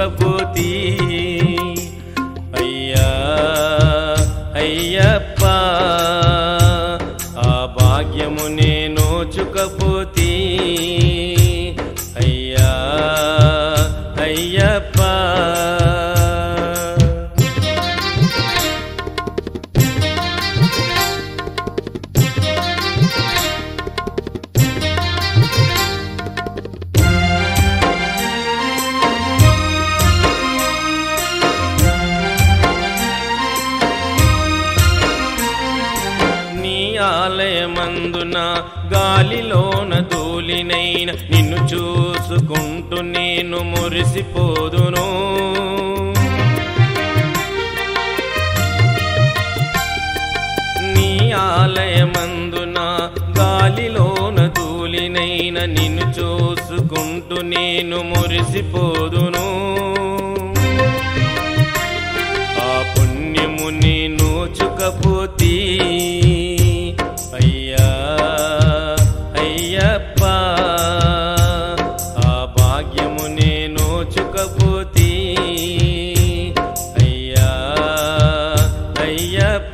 నోచుకపోతీ అయ్యా అయ్యప్ప ఆ భాగ్యము నే నోచుకపోతీ అయ్యా అయ్యప్ప నీ ఆలయమందున గాలిలోన ధూళినైన నిన్ను చూసుకుంటూ నేను మురిసిపోదును నీ ఆలయమందున గాలిలోన ధూళినైన నిన్ను చూసుకుంటూ నేను మురిసిపోదును ఆ పుణ్యము నీ నోచుకపోతీ అయ్యా అయ్యప్ప ఆ భాగ్యము నే నోచుకపోతీ అయ్యా అయ్యప్ప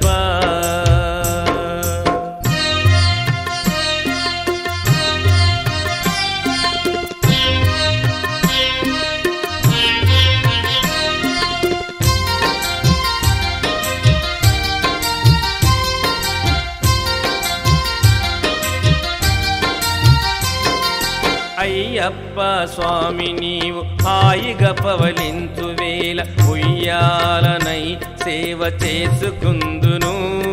అయ్యప్ప స్వామి నీవు హాయిగా పవలించు వేల ఉయ్యాలనై సేవ చేసుకుందును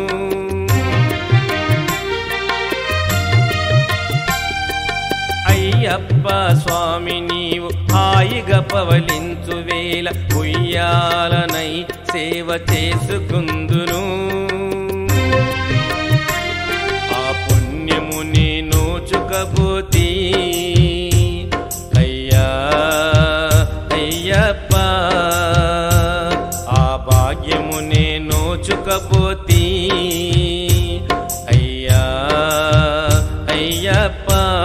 అయ్యప్ప స్వామి నీవు హాయిగా పవలించు వేల ఉయ్యాలనై సేవ చేసుకుందును ఆ పుణ్యము నీ నోచుకపోతీ అయ్యా అయ్యప్ప ఆ భాగ్యము నే నోచుకపోతీ అయ్యా అయ్యప్ప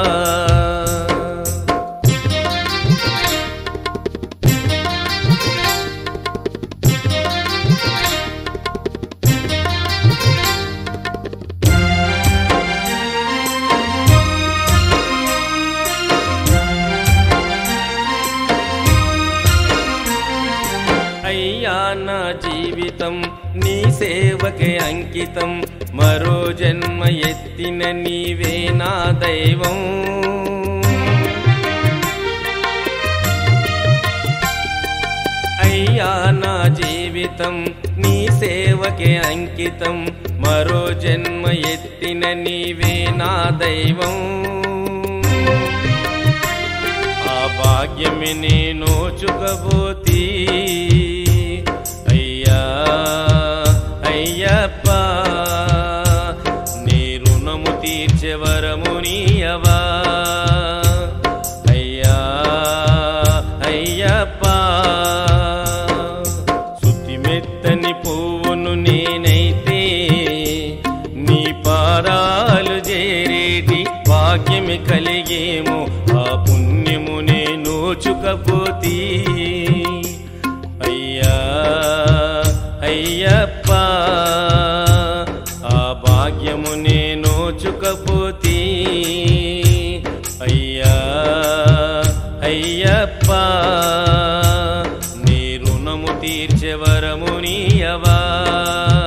అయ్యా నా జీవితం నీ సేవకే అంకితం మరో జన్మ ఎత్తిన నీవే నా దైవం అయ్యా నా జీవితం నీ సేవకే అంకితం మరో జన్మ ఎత్తిన నీవే నా దైవం ఆ భాగ్యమి నేను చుకబోతీ అయ్యా అయ్యప్ప నీ రుణము తీర్చే వరము నీయవా అయ్యా అయ్యప్ప శుద్ధి మెత్తని పువ్వును నేనైతే నీ పాదాలు చేరేటి భాగ్యమి కలిగేమో ఆ పుణ్యము నేను చుకపోతీ అయ్యా అయ్యప్ప ఆ భాగ్యము నేను చుకపోతీ అయ్యా అయ్యప్ప నీ రుణము తీర్చే వరము నీయవా